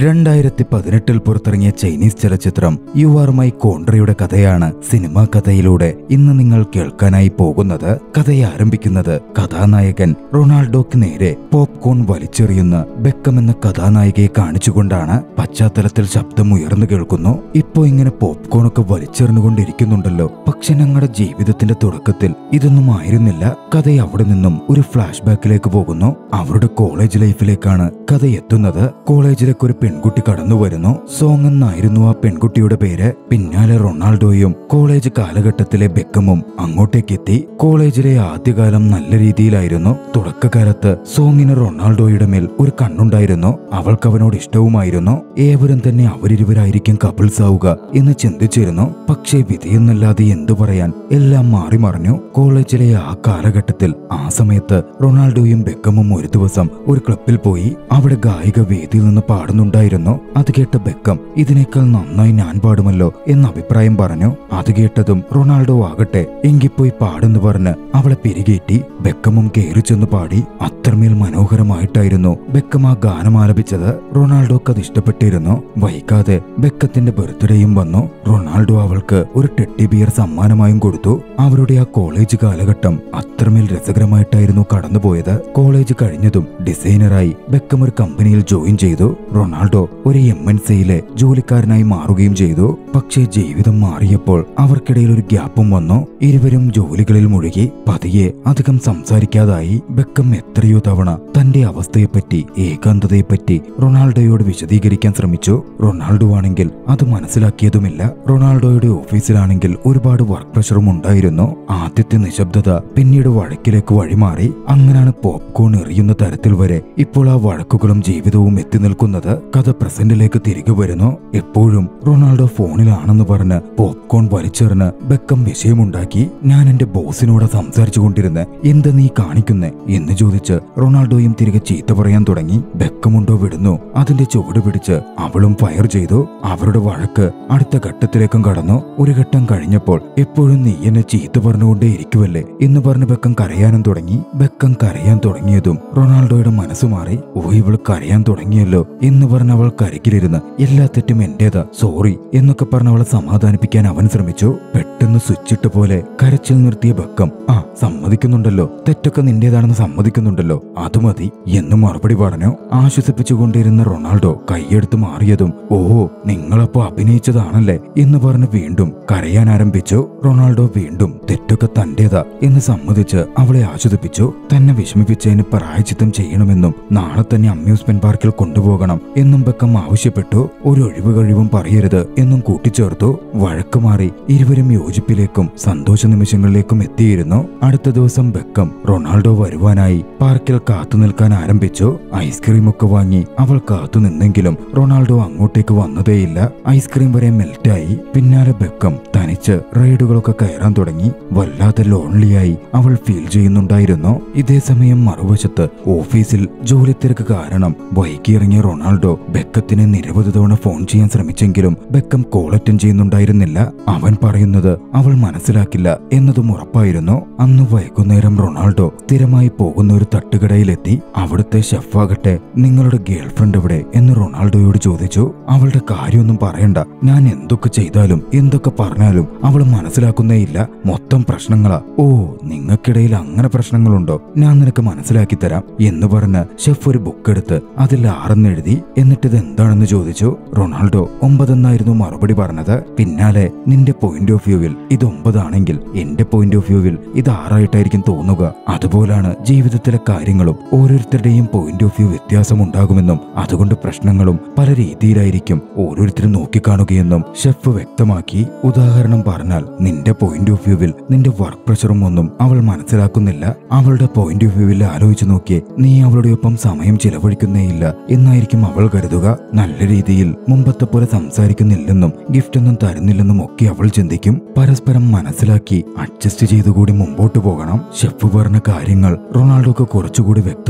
രണ്ടായിരത്തി പതിനെട്ടിൽ പുറത്തിറങ്ങിയ ചൈനീസ് ചലച്ചിത്രം യു ആർ മൈ കോൺട്രയുടെ കഥയാണ് സിനിമാ കഥയിലൂടെ ഇന്ന് നിങ്ങൾ കേൾക്കാനായി പോകുന്നത് കഥയെ ആരംഭിക്കുന്നത് കഥാനായകൻ റൊണാൾഡോക്ക് നേരെ പോപ്കോൺ വലിച്ചെറിയുന്ന ബെക്കം എന്ന കഥാനായികയെ കാണിച്ചുകൊണ്ടാണ് പശ്ചാത്തലത്തിൽ ശബ്ദം ഉയർന്നു കേൾക്കുന്നു ഇപ്പോ ഇങ്ങനെ പോപ്കോൺ ഒക്കെ വലിച്ചെറിഞ്ഞുകൊണ്ടിരിക്കുന്നുണ്ടല്ലോ പക്ഷെ ഞങ്ങളുടെ ജീവിതത്തിന്റെ തുടക്കത്തിൽ ഇതൊന്നും ആയിരുന്നില്ല കഥ അവിടെ നിന്നും ഒരു ഫ്ലാഷ് ബാക്കിലേക്ക് പോകുന്നു അവരുടെ കോളേജ് ലൈഫിലേക്കാണ് കഥ എത്തുന്നത് കോളേജിലേക്ക് ഒരു പെൺകുട്ടി കടന്നു വരുന്നു സോങ് എന്നായിരുന്നു ആ പെൺകുട്ടിയുടെ പേര് പിന്നാലെ റൊണാൾഡോയും കോളേജ് കാലഘട്ടത്തിലെ ബെക്കമും അങ്ങോട്ടേക്ക് എത്തി കോളേജിലെ ആദ്യകാലം നല്ല രീതിയിലായിരുന്നു തുടക്കകാലത്ത് സോങ്ങിന് റൊണാൾഡോയുടെ മേൽ ഒരു കണ്ണുണ്ടായിരുന്നു അവൾക്ക് അവനോട് ഇഷ്ടവുമായിരുന്നു ഏവരും തന്നെ അവരിരുവരായിരിക്കും കപ്പിൾസ് ആവുക എന്ന് ചിന്തിച്ചിരുന്നു പക്ഷേ വിധിയെന്നല്ലാതെ എന്തു പറയാൻ എല്ലാം മാറി മറിഞ്ഞു കോളേജിലെ ആ കാലഘട്ടത്തിൽ ആ സമയത്ത് റൊണാൾഡോയും ബെക്കമും ഒരു ദിവസം ഒരു ക്ലബിൽ പോയി അവിടെ ഗായിക വേദിയിൽ നിന്ന് പാടുന്നുണ്ടായിരുന്നു അത് കേട്ട ബെക്കം ഇതിനേക്കാൾ നന്നായി ഞാൻ പാടുമല്ലോ എന്ന അഭിപ്രായം പറഞ്ഞു അത് കേട്ടതും റൊണാൾഡോ ആകട്ടെ എങ്കിൽ പോയി പാടെന്ന് പറഞ്ഞ് അവളെ പിരികേറ്റി ബെക്കമും കയറി ചെന്ന് പാടി അത്രമേൽ മനോഹരമായിട്ടായിരുന്നു ബെക്കം ആ ഗാനം ആലപിച്ചത് റൊണാൾഡോക്ക് അത് ഇഷ്ടപ്പെട്ടിരുന്നു വൈകാതെ ബെക്കത്തിന്റെ ബർത്ത്ഡേയും വന്നു റൊണാൾഡോ അവൾക്ക് ഒരു ടെട്ടി ബിയർ സമ്മാനമായും കൊടുത്തു അവരുടെ ആ കോളേജ് കാലഘട്ടം അത്രമേൽ രസകരമായിട്ടായിരുന്നു കടന്നുപോയത് കോളേജ് കഴിഞ്ഞതും ഡിസൈനറായി ബെക്കം ഒരു കമ്പനിയിൽ ജോയിൻ ചെയ്തു റൊണാൾഡോ ഒരു എം എൻ സിയിലെ ജോലിക്കാരനായി മാറുകയും ചെയ്തു പക്ഷേ ജീവിതം മാറിയപ്പോൾ അവർക്കിടയിൽ ഒരു ഗ്യാപ്പും വന്നു ഇരുവരും ജോലികളിൽ മുഴുകി പതിയെ അധികം സംസാരിക്കാതായി ബെക്കം എത്രയോ തവണ തന്റെ അവസ്ഥയെപ്പറ്റി ഏകാന്തതയെപ്പറ്റി റൊണാൾഡോയോട് വിശദീകരിക്കാൻ ശ്രമിച്ചു റൊണാൾഡോ ആണെങ്കിൽ അത് മനസ്സിലാക്കിയതുമില്ല റൊണാൾഡോയുടെ ഓഫീസിലാണെങ്കിൽ ഒരുപാട് വർക്ക് പ്രഷറും ഉണ്ടായിരുന്നു ആദ്യത്തെ നിശബ്ദത പിന്നീട് വഴക്കിലേക്ക് വഴിമാറി അങ്ങനെയാണ് പോപ്കോൺ എറിയുന്ന തരത്തിൽ വരെ ഇപ്പോൾ ആ വഴക്കുകളും ജീവിതവും എത്തി നിൽക്കുന്നത് കഥ പ്രസന്റിലേക്ക് തിരികെ വരുന്നു എപ്പോഴും റൊണാൾഡോ ഫോണിലാണെന്ന് പറഞ്ഞ് പോപ്കോൺ വലിച്ചെറിഞ്ഞ് ബെക്കം വിഷയമുണ്ടാക്കി ഞാൻ എന്റെ ബോസിനോട് സംസാരിച്ചു കൊണ്ടിരുന്ന് എന്ത് നീ കാണിക്കുന്നേ എന്ന് ചോദിച്ച് റൊണാൾഡോയും തിരികെ ചീത്ത പറയാൻ തുടങ്ങി ബെക്കമുണ്ടോ വിടുന്നു അതിന്റെ ചുവട് പിടിച്ച് അവളും ഫയർ ചെയ്തു അവരുടെ വഴക്ക് അടുത്ത ഘട്ടത്തിലേക്കും കടന്നു ഒരു ഘട്ടം കഴിഞ്ഞപ്പോൾ എപ്പോഴും നീ എന്നെ ചീത്ത പറഞ്ഞുകൊണ്ടേ ഇരിക്കുവല്ലേ എന്ന് പറഞ്ഞ് ബെക്കം കരയാനും തുടങ്ങി ബെക്കം കരയാൻ തുടങ്ങിയതും റൊണാൾഡോയുടെ മനസ്സ് മാറി ഓ ഇവൾ കരയാൻ തുടങ്ങിയല്ലോ എന്ന് പറഞ്ഞ് അവൾ കരികിലിരുന്ന് എല്ലാ തെറ്റും എന്റേതാ സോറി എന്നൊക്കെ പറഞ്ഞ് അവളെ സമാധാനിപ്പിക്കാൻ അവൻ ശ്രമിച്ചു പെട്ടെന്ന് സ്വിച്ചിട്ട് പോലെ കരച്ചിൽ നിർത്തിയ ബക്കം ആ സമ്മതിക്കുന്നുണ്ടല്ലോ തെറ്റൊക്കെ നിന്റേതാണെന്ന് സമ്മതിക്കുന്നുണ്ടല്ലോ അത് മതി എന്ന് മറുപടി പറഞ്ഞു ആശ്വസിപ്പിച്ചുകൊണ്ടിരുന്ന റൊണാൾഡോ കൈയെടുത്ത് മാറിയതും ഓ നിങ്ങളപ്പോ അഭിനയിച്ചതാണല്ലേ എന്ന് പറഞ്ഞ് വീണ്ടും കരയാൻ ആരംഭിച്ചു റൊണാൾഡോ വീണ്ടും തെറ്റൊക്കെ തന്റേതാ എന്ന് സമ്മതിച്ച് അവളെ ആശ്വസിപ്പിച്ചു തന്നെ വിഷമിപ്പിച്ചതിന് പ്രായച്ചിത്തം ചെയ്യണമെന്നും നാളെ തന്നെ അമ്യൂസ്മെന്റ് പാർക്കിൽ കൊണ്ടുപോകണം എന്നും ബക്കം ആവശ്യപ്പെട്ടു ഒരു ഒഴിവ് കഴിവും പറയരുത് എന്നും കൂട്ടിച്ചേർത്തു വഴക്കുമാറി ഇരുവരും യോജിപ്പിലേക്കും സന്തോഷ നിമിഷങ്ങളിലേക്കും എത്തിയിരുന്നു അടുത്ത ദിവസം ബെക്കം റൊണാൾഡോ വരുവാനായി പാർക്കിൽ കാത്തു നിൽക്കാൻ ആരംഭിച്ചു ഐസ്ക്രീം ഒക്കെ വാങ്ങി അവൾ കാത്തു നിന്നെങ്കിലും റൊണാൾഡോ അങ്ങോട്ടേക്ക് വന്നതേയില്ല ഐസ്ക്രീം വരെ മെൽറ്റായി പിന്നാലെ ബെക്കം തനിച്ച് റൈഡുകളൊക്കെ കയറാൻ തുടങ്ങി വല്ലാതെ ലോൺലിയായി അവൾ ഫീൽ ചെയ്യുന്നുണ്ടായിരുന്നു ഇതേ സമയം മറുവശത്ത് ഓഫീസിൽ ജോലി തിരക്ക് കാരണം വൈകിയിറങ്ങിയ റൊണാൾഡോ ബെക്കത്തിന് നിരവധി തവണ ഫോൺ ചെയ്യാൻ ശ്രമിച്ചെങ്കിലും ബെക്കം കോൾ അറ്റൻഡ് ചെയ്യുന്നുണ്ടായിരുന്നില്ല അവൻ പറയുന്നത് അവൾ മനസ്സിലാക്കില്ല എന്നതും ഉറപ്പായിരുന്നു അന്ന് വൈകുന്നേരം റൊണാൾഡോ സ്ഥിരമായി പോകുന്ന ഒരു തട്ടുകടയിലെത്തി അവിടുത്തെ ഷെഫാകട്ടെ നിങ്ങളുടെ ഗേൾഫ്രണ്ട് എവിടെ എന്ന് റൊണാൾഡോയോട് ചോദിച്ചു അവളുടെ കാര്യമൊന്നും പറയണ്ട ഞാൻ എന്തൊക്കെ ചെയ്താലും എന്തൊക്കെ പറഞ്ഞാലും അവൾ മനസ്സിലാക്കുന്നേയില്ല മൊത്തം പ്രശ്നങ്ങളാ ഓ നിങ്ങൾക്കിടയിൽ അങ്ങനെ പ്രശ്നങ്ങളുണ്ടോ ഞാൻ നിനക്ക് മനസ്സിലാക്കി തരാം എന്ന് പറഞ്ഞ് ഷെഫ് ഒരു ബുക്ക് എടുത്ത് അതിൽ ആറെന്നെഴുതി എന്നിട്ട് ഇത് എന്താണെന്ന് ചോദിച്ചു റൊണാൾഡോ ഒമ്പതെന്നായിരുന്നു മറുപടി പറഞ്ഞത് പിന്നാലെ നിന്റെ പോയിന്റ് ഓഫ് വ്യൂവിൽ ഇത് ഒമ്പതാണെങ്കിൽ എന്റെ പോയിന്റ് ഓഫ് വ്യൂവിൽ ഇത് ആറായിട്ടായിരിക്കും തോന്നുക അതുപോലാണ് ജീവിതത്തിലെ കാര്യങ്ങളും ഓരോരുത്തരുടെയും പോയിന്റ് ഓഫ് വ്യൂ വ്യത്യാസമുണ്ടാകുമെന്നും അതുകൊണ്ട് പ്രശ്നങ്ങളും പല രീതിയിലായിരിക്കും ഓരോരുത്തരും നോക്കിക്കാണുകയെന്നും ഷെഫ് വ്യക്തമാക്കി ഉദാഹരണം പറഞ്ഞാൽ നിന്റെ പോയിന്റ് ഓഫ് വ്യൂവിൽ നിന്റെ വർക്ക് പ്രഷറും ഒന്നും അവൾ മനസ്സിലാക്കുന്നില്ല അവളുടെ പോയിന്റ് ഓഫ് വ്യൂവിൽ ആലോചിച്ചു നോക്കിയേ നീ അവളുടെ ഒപ്പം സമയം ചിലവഴിക്കുന്നേയില്ല എന്നായിരിക്കും അവൾ കരുതുക നല്ല രീതിയിൽ മുമ്പത്തെ പോലെ സംസാരിക്കുന്നില്ലെന്നും ഗിഫ്റ്റ് ഒന്നും തരുന്നില്ലെന്നും ഒക്കെ അവൾ ചിന്തിക്കും പരസ്പരം മനസ്സിലാക്കി അഡ്ജസ്റ്റ് ചെയ്തുകൂടി മുമ്പോട്ട് പോകണം ഷെഫ് പറഞ്ഞ കാര്യങ്ങൾ റൊണാൾഡോക്ക് കുറച്ചുകൂടി വ്യക്തമായി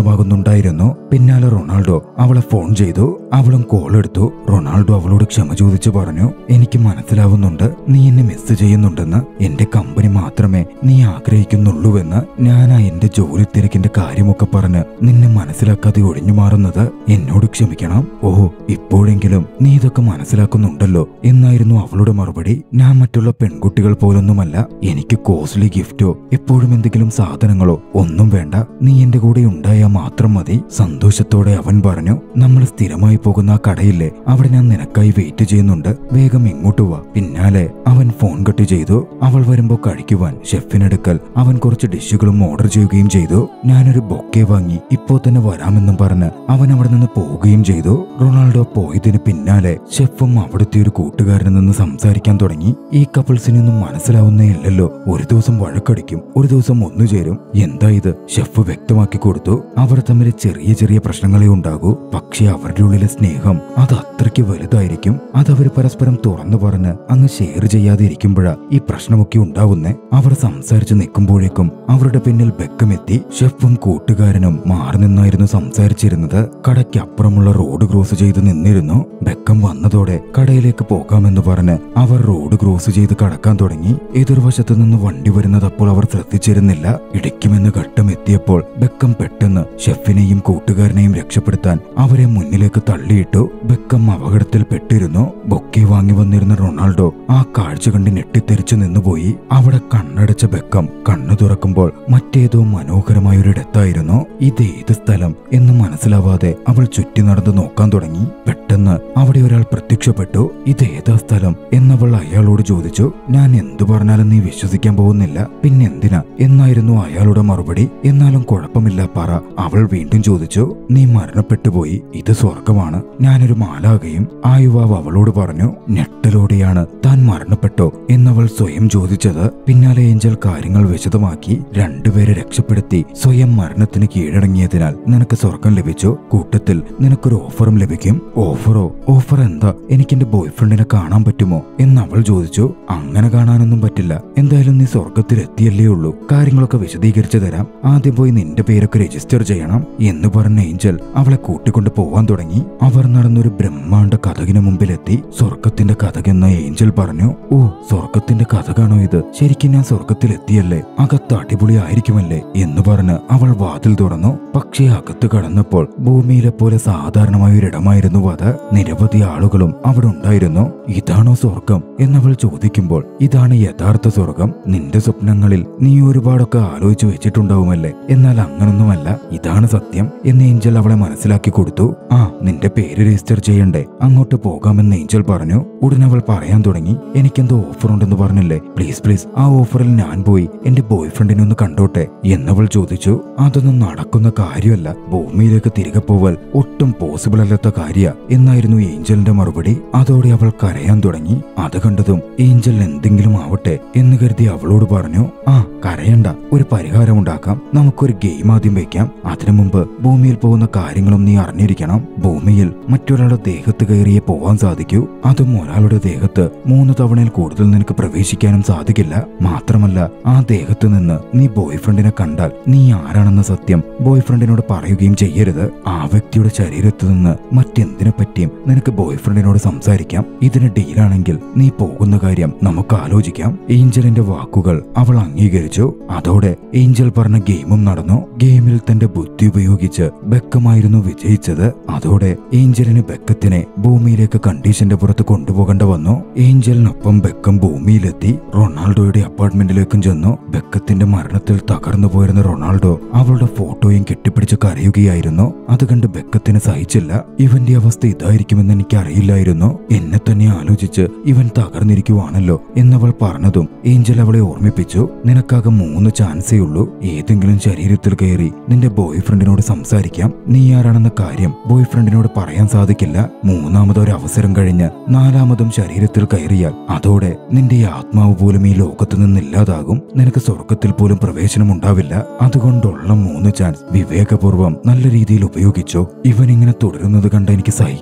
വ്യക്തമാകുന്നുണ്ടായിരുന്നു പിന്നാലെ റൊണാൾഡോ അവളെ ഫോൺ ചെയ്തു അവളും കോൾ എടുത്തു റൊണാൾഡോ അവളോട് ക്ഷമ ചോദിച്ചു പറഞ്ഞു എനിക്ക് മനസ്സിലാവുന്നുണ്ട് നീ എന്നെ മിസ് ചെയ്യുന്നുണ്ടെന്ന് എന്റെ കമ്പനി മാത്രമേ നീ ആഗ്രഹിക്കുന്നുള്ളൂവെന്ന് ഞാനാ എന്റെ ജോലി തിരക്കിന്റെ കാര്യമൊക്കെ പറഞ്ഞ് നിന്നെ മനസ്സിലാക്കാതെ ഒഴിഞ്ഞു മാറുന്നത് എന്നോട് ക്ഷമിക്കണം ഓ ഇപ്പോഴെങ്കിലും നീ ഇതൊക്കെ മനസ്സിലാക്കുന്നുണ്ടല്ലോ എന്നായിരുന്നു അവളുടെ മറുപടി ഞാൻ മറ്റുള്ള പെൺകുട്ടികൾ പോലൊന്നുമല്ല എനിക്ക് കോസ്റ്റ്ലി ഗിഫ്റ്റോ എപ്പോഴും എന്തെങ്കിലും സാധനങ്ങളോ ഒന്നും വേണ്ട നീ എന്റെ കൂടെ ഉണ്ടായാൽ മാത്രം മതി സന്തോഷത്തോടെ അവൻ പറഞ്ഞു നമ്മൾ സ്ഥിരമായി പോകുന്ന ആ കടയില്ലേ അവിടെ ഞാൻ നിനക്കായി വെയിറ്റ് ചെയ്യുന്നുണ്ട് വേഗം ഇങ്ങോട്ട് വാ പിന്നാലെ അവൻ ഫോൺ കട്ട് ചെയ്തു അവൾ വരുമ്പോ കഴിക്കുവാൻ ഷെഫിനടുക്കൽ അവൻ കുറച്ച് ഡിഷുകളും ഓർഡർ ചെയ്യുകയും ചെയ്തു ഞാനൊരു ബൊക്കെ വാങ്ങി ഇപ്പോ തന്നെ വരാമെന്നും പറഞ്ഞ് അവൻ അവിടെ നിന്ന് പോവുകയും ചെയ്തു റൊണാൾഡോ പോയതിന് പിന്നാലെ ഷെഫും അവിടുത്തെ ഒരു കൂട്ടുകാരനിൽ നിന്ന് സംസാരിക്കാൻ തുടങ്ങി ഈ കപ്പിൾസിനൊന്നും മനസ്സിലാവുന്നേ ഇല്ലല്ലോ ഒരു ദിവസം വഴക്കടിക്കും ഒരു ദിവസം ഒന്നു ചേരും എന്താ ഇത് ഷെഫ് വ്യക്തമാക്കി കൊടുത്തു അവർ തമ്മിൽ ചെറിയ ചെറിയ പ്രശ്നങ്ങളെ ഉണ്ടാകൂ പക്ഷേ അവരുടെ ഉള്ളിലെ സ്നേഹം അത് അത്രയ്ക്ക് വലുതായിരിക്കും അതവർ പരസ്പരം തുറന്നു പറഞ്ഞ് അങ്ങ് ഷെയർ ചെയ്യാതെ ഇരിക്കുമ്പോഴാ ഈ പ്രശ്നമൊക്കെ ഉണ്ടാവുന്നേ അവർ സംസാരിച്ച് നിൽക്കുമ്പോഴേക്കും അവരുടെ പിന്നിൽ ബെക്കമെത്തി ഷെഫും കൂട്ടുകാരനും മാറി നിന്നായിരുന്നു സംസാരിച്ചിരുന്നത് കടയ്ക്കപ്പുറമുള്ള റോഡ് ക്രോസ് ചെയ്ത് നിന്നിരുന്നു ബെക്കം വന്നതോടെ കടയിലേക്ക് പോകാമെന്ന് പറഞ്ഞ് അവർ റോഡ് ക്രോസ് ചെയ്ത് കടക്കാൻ തുടങ്ങി എതിർവശത്ത് നിന്ന് വണ്ടി വരുന്നത് അപ്പോൾ അവർ ശ്രദ്ധിച്ചിരുന്നില്ല ഇടിക്കുമെന്ന് ഘട്ടം എത്തിയപ്പോൾ ബെക്കം പെട്ടെന്ന് ഷെഫിനെയും കൂട്ടുകാരനെയും രക്ഷപ്പെടുത്താൻ അവരെ മുന്നിലേക്ക് തള്ളിയിട്ടു ബെക്കം അപകടത്തിൽ പെട്ടിരുന്നു ബൊക്കെ വാങ്ങി വന്നിരുന്ന റൊണാൾഡോ ആ കാഴ്ച കണ്ട് ഞെട്ടിത്തെറിച്ചു നിന്നുപോയി അവിടെ കണ്ണടച്ച ബെക്കം കണ്ണു തുറക്കുമ്പോൾ മറ്റേതോ മനോഹരമായൊരിടത്തായിരുന്നു ഇതേത് സ്ഥലം എന്ന് മനസ്സിലാവാതെ അവൾ ചുറ്റി നടന്ന് നോക്കാൻ തുടങ്ങി പെട്ടെന്ന് അവിടെ ഒരാൾ പ്രത്യക്ഷപ്പെട്ടു ഇതേതാ സ്ഥലം എന്നവൾ അയാളോട് ചോദിച്ചു ഞാൻ എന്തു പറഞ്ഞാലും നീ വിശ്വസിക്കാൻ പോകുന്നില്ല പിന്നെന്തിനാ എന്നായിരുന്നു അയാളുടെ മറുപടി എന്നാലും കുഴപ്പമില്ല പറ അവൾ വീണ്ടും ചോദിച്ചു നീ മരണപ്പെട്ടുപോയി ഇത് സ്വർഗമാണ് ഞാനൊരു മാലാകയും ആ യുവാവ് അവളോട് പറഞ്ഞു ഞെട്ടലോടെയാണ് താൻ മരണപ്പെട്ടോ എന്നവൾ സ്വയം ചോദിച്ചത് പിന്നാലെ ഏഞ്ചൽ കാര്യങ്ങൾ വിശദമാക്കി രണ്ടുപേരെ രക്ഷപ്പെടുത്തി സ്വയം മരണത്തിന് കീഴടങ്ങിയതിനാൽ നിനക്ക് സ്വർഗം ലഭിച്ചു കൂട്ടത്തിൽ നിനക്കൊരു ഓഫറും ലഭിക്കും ഓഫറോ ഓഫർ എന്താ എനിക്ക് എന്റെ ബോയ്ഫ്രണ്ടിനെ കാണാൻ പറ്റുമോ എന്ന് അവൾ ചോദിച്ചു അങ്ങനെ കാണാനൊന്നും പറ്റില്ല എന്തായാലും നീ സ്വർഗത്തിൽ എത്തിയല്ലേ ഉള്ളൂ കാര്യങ്ങളൊക്കെ വിശദീകരിച്ചു തരാം ആദ്യം പോയി നിന്റെ പേരൊക്കെ രജിസ്റ്റർ ചെയ്യണം എന്ന് പറഞ്ഞ ഏഞ്ചൽ അവളെ കൂട്ടിക്കൊണ്ട് പോവാൻ തുടങ്ങി അവർ നടന്നൊരു ബ്രഹ്മാണ്ട കഥകിന് മുമ്പിലെത്തി സ്വർഗത്തിന്റെ കഥകെന്ന ഏഞ്ചൽ പറഞ്ഞു ഓ സ്വർഗത്തിന്റെ കഥകാണോ ഇത് ശരിക്കും ഞാൻ സ്വർഗത്തിൽ എത്തിയല്ലേ അകത്ത് അടിപൊളി ആയിരിക്കുമല്ലേ എന്ന് പറഞ്ഞ് അവൾ വാതിൽ തുറന്നു പക്ഷേ അകത്ത് കടന്നപ്പോൾ ഭൂമിയിലെ പോലെ സാധാരണമായ ഒരിടമായിരുന്നു അത് നിരവധി ആളുകളും അവിടെ ഉണ്ടായിരുന്നു ഇതാണോ സ്വർഗം എന്നവൾ ചോദിക്കുമ്പോൾ ഇതാണ് യഥാർത്ഥ സ്വർഗം നിന്റെ സ്വപ്നങ്ങളിൽ നീ ഒരുപാടൊക്കെ ആലോചിച്ചു വെച്ചിട്ടുണ്ടാവുമല്ലേ എന്നാൽ അങ്ങനൊന്നുമല്ല ഇതാണ് സത്യം എന്ന് ഏഞ്ചൽ അവളെ മനസ്സിലാക്കി കൊടുത്തു ആ നിന്റെ പേര് രജിസ്റ്റർ ചെയ്യണ്ടേ അങ്ങോട്ട് പോകാമെന്ന് ഏഞ്ചൽ പറഞ്ഞു ഉടൻ അവൾ പറയാൻ തുടങ്ങി എനിക്കെന്തോ ഓഫർ ഉണ്ടെന്ന് പറഞ്ഞില്ലേ പ്ലീസ് പ്ലീസ് ആ ഓഫറിൽ ഞാൻ പോയി എന്റെ ബോയ് ഫ്രണ്ടിനെ ഒന്ന് കണ്ടോട്ടെ എന്നവൾ ചോദിച്ചു അതൊന്നും നടക്കുന്ന കാര്യമല്ല ഭൂമിയിലേക്ക് തിരികെ പോവൽ ഒട്ടും പോസിബിൾ അല്ലാത്ത കാര്യ എന്നായിരുന്നു ഏഞ്ചലിന്റെ മറുപടി അതോടെ അവൾ കരയാൻ തുടങ്ങി അത് കണ്ടതും ഏഞ്ചൽ എന്തെങ്കിലും ആവട്ടെ എന്ന് കരുതി അവളോട് പറഞ്ഞു ആ കരയണ്ട ഒരു പരിഹാരം ഉണ്ടാക്കാം നമുക്കൊരു ഗെയിം ആദ്യം വെക്കാം അതിനു മുമ്പ് ഭൂമിയിൽ പോകുന്ന കാര്യങ്ങളും നീ അറിഞ്ഞിരിക്കണം ഭൂമിയിൽ മറ്റൊരാളുടെ ദേഹത്ത് കയറിയേ പോവാൻ സാധിക്കൂ അതും ഒരാളുടെ ദേഹത്ത് മൂന്ന് തവണയിൽ കൂടുതൽ നിനക്ക് പ്രവേശിക്കാനും സാധിക്കില്ല മാത്രമല്ല ആ ദേഹത്ത് നിന്ന് നീ ബോയ് ഫ്രണ്ടിനെ കണ്ടാൽ നീ ആരാണെന്ന സത്യം ബോയ് ഫ്രണ്ടിനോട് പറയുകയും ചെയ്യരുത് ആ വ്യക്തിയുടെ ശരീരത്ത് നിന്ന് മറ്റെന്തിനെ പറ്റിയും നിനക്ക് ബോയ് ഫ്രണ്ടിനോട് സംസാരിക്കാം ഇതിന് ഡീലാണെങ്കിൽ നീ പോകുന്ന കാര്യം നമുക്ക് ആലോചിക്കാം ഏഞ്ചലിന്റെ വാക്കുകൾ അവൾ അംഗീകരിച്ചു അതോടെ ഏഞ്ചൽ പറഞ്ഞ ഗെയിമും നടന്നു ഗെയിമിൽ തന്റെ ബുദ്ധി ഉപയോഗിച്ച് ബെക്കമായിരുന്നു വിജയിച്ചത് അതോടെ ഏഞ്ചലിന് ബെക്കത്തിനെ ഭൂമിയിലേക്ക് കണ്ടീഷന്റെ പുറത്ത് കൊണ്ടുപോകേണ്ട വന്നു ഏഞ്ചലിനൊപ്പം ബെക്കം ഭൂമിയിലെത്തി റൊണാൾഡോയുടെ അപ്പാർട്ട്മെന്റിലേക്കും ചെന്നു ബെക്കത്തിന്റെ മരണത്തിൽ തകർന്നു പോയിരുന്ന റൊണാൾഡോ അവളുടെ ഫോട്ടോയും കെട്ടിപ്പിടിച്ച് കരയുകയായിരുന്നു അത് കണ്ട് ബെക്കത്തിന് സഹിച്ചില്ല ഇവന്റെ അവസ്ഥ ഇതായിരിക്കുമെന്ന് എനിക്ക് അറിയില്ലായിരുന്നു എന്നെ തന്നെ ആലോചിച്ച് ഇവൻ തകർന്നിരിക്കുവാണല്ലോ എന്നവൾ പറഞ്ഞതും ഏഞ്ചൽ അവളെ ഓർമ്മിപ്പിച്ചു നിനക്കാകെ മൂന്ന് ചാൻസേ ഉള്ളൂ ഏതെങ്കിലും ശരീരത്തിൽ കയറി നിന്റെ ബോയ് ഫ്രണ്ടിനോട് സംസാരിക്കാം നീ ആരാണെന്ന കാര്യം ബോയ് ഫ്രണ്ടിനോട് പറയാൻ സാധിക്കില്ല മൂന്നാമതൊരു അവസരം കഴിഞ്ഞ് നാലാമതും ശരീരത്തിൽ കയറിയാൽ അതോടെ നിന്റെ ആത്മാവ് പോലും ഈ ലോകത്ത് നിന്നില്ലാതാകും നിനക്ക് സ്വർഗത്തിൽ പോലും പ്രവേശനം ഉണ്ടാവില്ല അതുകൊണ്ടുള്ള മൂന്ന് ചാൻസ് വിവേകപൂർവം നല്ല രീതിയിൽ ഉപയോഗിച്ചോ ഇവൻ ഇങ്ങനെ തുടരുന്നത് കണ്ട് എനിക്ക് സഹിക്കാൻ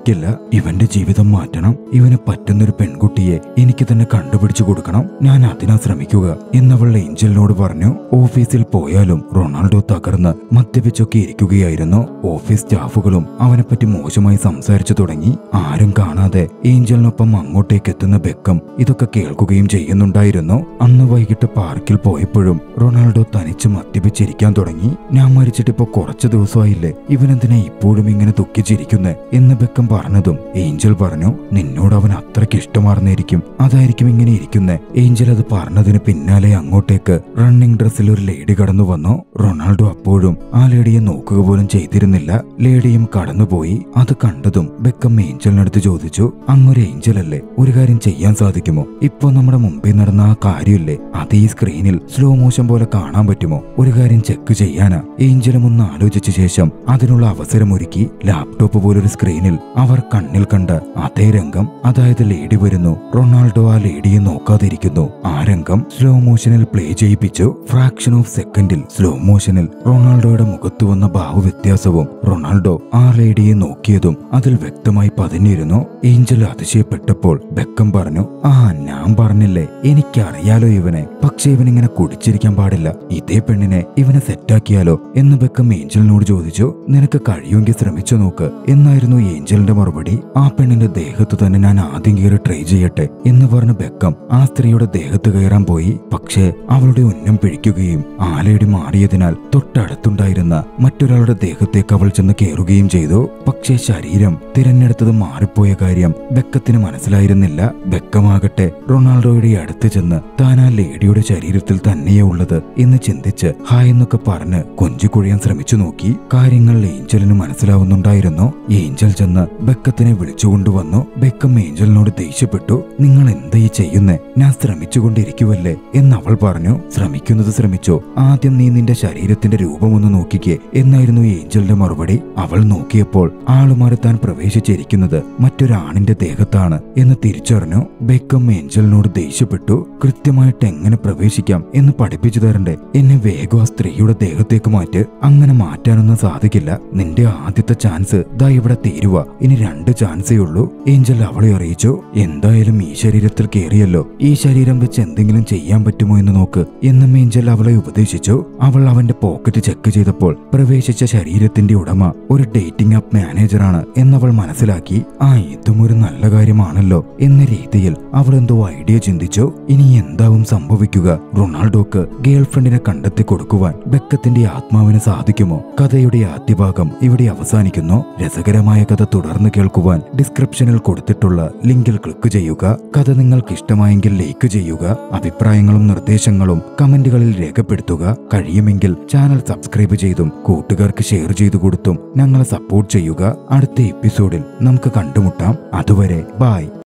സഹിക്കില്ല ഇവന്റെ ജീവിതം മാറ്റണം ഇവന് പറ്റുന്നൊരു പെൺകുട്ടിയെ എനിക്ക് തന്നെ കണ്ടുപിടിച്ചു കൊടുക്കണം ഞാൻ അതിനാ ശ്രമിക്കുക എന്നവൾ ഏഞ്ചലിനോട് പറഞ്ഞു ഓഫീസിൽ പോയാലും റൊണാൾഡോ തകർന്ന് മദ്യപിച്ചൊക്കെ ഇരിക്കുകയായിരുന്നു ഓഫീസ് സ്റ്റാഫുകളും അവനെപ്പറ്റി മോശമായി സംസാരിച്ചു തുടങ്ങി ആരും കാണാതെ ഏഞ്ചലിനൊപ്പം അങ്ങോട്ടേക്ക് എത്തുന്ന ബെക്കം ഇതൊക്കെ കേൾക്കുകയും ചെയ്യുന്നുണ്ടായിരുന്നു അന്ന് വൈകിട്ട് പാർക്കിൽ പോയപ്പോഴും റൊണാൾഡോ തനിച്ച് മദ്യപിച്ചിരിക്കാൻ തുടങ്ങി ഞാൻ മരിച്ചിട്ടിപ്പോ കുറച്ചു ദിവസമായില്ലേ ഇവനെന്തിനാ ഇപ്പോഴും ഇങ്ങനെ ദുഃഖിച്ചിരിക്കുന്നെ എന്ന് ബെക്കം പറഞ്ഞതും ഏഞ്ചൽ പറഞ്ഞു നിന്നോട് അവൻ അത്രയ്ക്ക് ഇഷ്ടമാർന്നിരിക്കും അതായിരിക്കും ഇങ്ങനെ ഇരിക്കുന്നെ ഏഞ്ചൽ അത് പറഞ്ഞതിന് പിന്നാലെ അങ്ങോട്ടേക്ക് റണ്ണിംഗ് ഡ്രസ്സിൽ ഒരു ലേഡി കടന്നു വന്നു റൊണാൾഡോ അപ്പോഴും ആ ലേഡിയെ നോക്കുക പോലും ചെയ്തിരുന്നില്ല ലേഡിയും കടന്നുപോയി അത് കണ്ടതും ബെക്കം ഏഞ്ചലിനടുത്ത് ചോദിച്ചു അങ്ങൊരു ഏഞ്ചൽ അല്ലേ ഒരു കാര്യം ചെയ്യാൻ സാധിക്കുമോ ഇപ്പൊ നമ്മുടെ മുമ്പിൽ നടന്ന ആ കാര്യമില്ലേ അത് ഈ സ്ക്രീനിൽ സ്ലോ മോഷൻ പോലെ കാണാൻ പറ്റുമോ ഒരു കാര്യം ചെക്ക് ചെയ്യാനാ ഏഞ്ചലും ഒന്ന് ആലോചിച്ച ശേഷം അതിനുള്ള അവസരമൊരുക്കി ലാപ്ടോപ്പ് പോലൊരു സ്ക്രീനിൽ അവർ കണ്ണിൽ കണ്ട അതേ രംഗം അതായത് ലേഡി വരുന്നു റൊണാൾഡോ ആ ലേഡിയെ നോക്കാതിരിക്കുന്നു ആ രംഗം സ്ലോ മോഷനിൽ പ്ലേ ചെയ്യിപ്പിച്ചു ഫ്രാക്ഷൻ ഓഫ് സെക്കൻഡിൽ സ്ലോ മോഷനിൽ റൊണാൾഡോയുടെ മുഖത്ത് വന്ന ഭാവവ്യത്യാസവും റൊണാൾഡോ ആ ലേഡിയെ നോക്കിയതും അതിൽ വ്യക്തമായി പതിഞ്ഞിരുന്നു ഏഞ്ചൽ അതിശയപ്പെട്ടപ്പോൾ ബെക്കം പറഞ്ഞു ആ ഞാൻ പറഞ്ഞില്ലേ എനിക്കറിയാലോ ഇവനെ പക്ഷെ ഇവനിങ്ങനെ കുടിച്ചിരിക്കാൻ പാടില്ല ഇതേ പെണ്ണിനെ ഇവനെ സെറ്റാക്കിയാലോ എന്ന് ബെക്കം ഏഞ്ചലിനോട് ചോദിച്ചു നിനക്ക് കഴിയുമെങ്കിൽ ശ്രമിച്ചു നോക്ക് എന്നായിരുന്നു ഏഞ്ചലിന്റെ മറുപടി ആ പെണ്ണിന്റെ ദേഹത്ത് തന്നെ ഞാൻ ആദ്യം കയറി ട്രൈ ചെയ്യട്ടെ എന്ന് പറഞ്ഞ് ബെക്കം ആ സ്ത്രീയുടെ ദേഹത്ത് കയറാൻ പോയി പക്ഷേ അവളുടെ ഉന്നം പിഴിക്കുകയും ആലയുടെ മാറിയതിനാൽ തൊട്ടടുത്തുണ്ടായിരുന്ന മറ്റൊരാളുടെ ദേഹത്തേക്ക് അവൾ ചെന്ന് കയറുകയും ചെയ്തു പക്ഷേ ശരീരം തിരഞ്ഞെടുത്തത് മാറിപ്പോയ കാര്യം ബെക്കത്തിന് മനസ്സിലായിരുന്നില്ല ബെക്കമാകട്ടെ റൊണാൾഡോയുടെ അടുത്ത് ചെന്ന് താൻ ആ ലേഡിയുടെ ശരീരത്തിൽ തന്നെയേ ഉള്ളത് എന്ന് ചിന്തിച്ച് ഹായ് എന്നൊക്കെ പറഞ്ഞ് കൊഞ്ചിക്കുഴിയാൻ ശ്രമിച്ചു നോക്കി കാര്യങ്ങൾ ഏഞ്ചലിന് മനസ്സിലാവുന്നുണ്ടായിരുന്നു ഏഞ്ചൽ ചെന്ന് ബെക്കത്തിനെ വിളിച്ചുകൊണ്ടുവന്നു ബെക്കം ഏഞ്ചലിനോട് ദേഷ്യപ്പെട്ടു നിങ്ങൾ എന്താ ഈ ചെയ്യുന്നേ ഞാൻ ശ്രമിച്ചുകൊണ്ടിരിക്കുവല്ലേ എന്ന് അവൾ പറഞ്ഞു ശ്രമിക്കുന്നത് ശ്രമിച്ചോ ആദ്യം നീ നിന്റെ ശരീരത്തിന്റെ രൂപമൊന്ന് നോക്കിക്കേ എന്നായിരുന്നു ഏഞ്ചലിന്റെ മറുപടി അവൾ നോക്കിയപ്പോൾ ആളുമാറി താൻ പ്രവേശിച്ചിരിക്കുന്നത് മറ്റൊരാണിന്റെ ദേഹത്താണ് എന്ന് തിരിച്ചറിഞ്ഞു ബെക്കം ഏഞ്ചലിനോട് ദേഷ്യപ്പെട്ടു കൃത്യമായിട്ട് എങ്ങനെ പ്രവേശിക്കാം എന്ന് പഠിപ്പിച്ചു തരണ്ടേ എന്നെ വേഗം ആ സ്ത്രീയുടെ ദേഹത്തേക്ക് മാറ്റ് അങ്ങനെ മാറ്റാനൊന്നും സാധിക്കില്ല നിന്റെ ആദ്യത്തെ ചാൻസ് ദാ ഇവിടെ തീരുവ ഇനി രണ്ട് ചാൻസേ ഉള്ളൂ ഏഞ്ചൽ അവളെ അറിയിച്ചു എന്തായാലും ഈ ശരീരത്തിൽ കയറിയല്ലോ ഈ ശരീരം വെച്ച് എന്തെങ്കിലും ചെയ്യാൻ പറ്റുമോ എന്ന് നോക്ക് എന്നും ഏഞ്ചൽ അവളെ ഉപദേശിച്ചു അവൾ അവന്റെ പോക്കറ്റ് ചെക്ക് ചെയ്തപ്പോൾ പ്രവേശിച്ച ശരീരത്തിന്റെ ഉടമ ഒരു ഡേറ്റിംഗ് ആപ്പ് മാനേജറാണ് എന്നവൾ മനസ്സിലാക്കി ആ ഇതും ഒരു നല്ല കാര്യമാണല്ലോ എന്ന രീതിയിൽ അവൾ എന്തോ ഐഡിയ ചിന്തിച്ചു ഇനി എന്താവും സംഭവിക്കുക റൊണാൾഡോക്ക് ഗേൾഫ്രണ്ടിനെ കണ്ടെത്തി കൊടുക്കുവാൻ ബെക്കത്തിന്റെ ആത്മാവിന് സാധിക്കുമോ കഥയുടെ ആദ്യ ഭാഗം ഇവിടെ അവസാനിക്കുന്നു രസകരമായ കഥ തുടർന്ന് കേൾക്കുവാൻ ഡിസ്ക്രിപ്ഷനിൽ കൊടുത്തിട്ടുള്ള ലിങ്കിൽ ക്ലിക്ക് ചെയ്യുക കഥ നിങ്ങൾക്ക് ഇഷ്ടമായെങ്കിൽ ലൈക്ക് ചെയ്യുക അഭിപ്രായങ്ങളും നിർദ്ദേശങ്ങളും കമന്റുകളിൽ രേഖപ്പെടുത്തുക കഴിയുമെങ്കിൽ ചാനൽ സബ്സ്ക്രൈബ് ചെയ്തും കൂട്ടുകാർക്ക് ഷെയർ ചെയ്തു കൊടുത്തും ഞങ്ങളെ സപ്പോർട്ട് ചെയ്യുക അടുത്ത എപ്പിസോഡിൽ നമുക്ക് കണ്ടുമുട്ടാം അതുവരെ ബായ്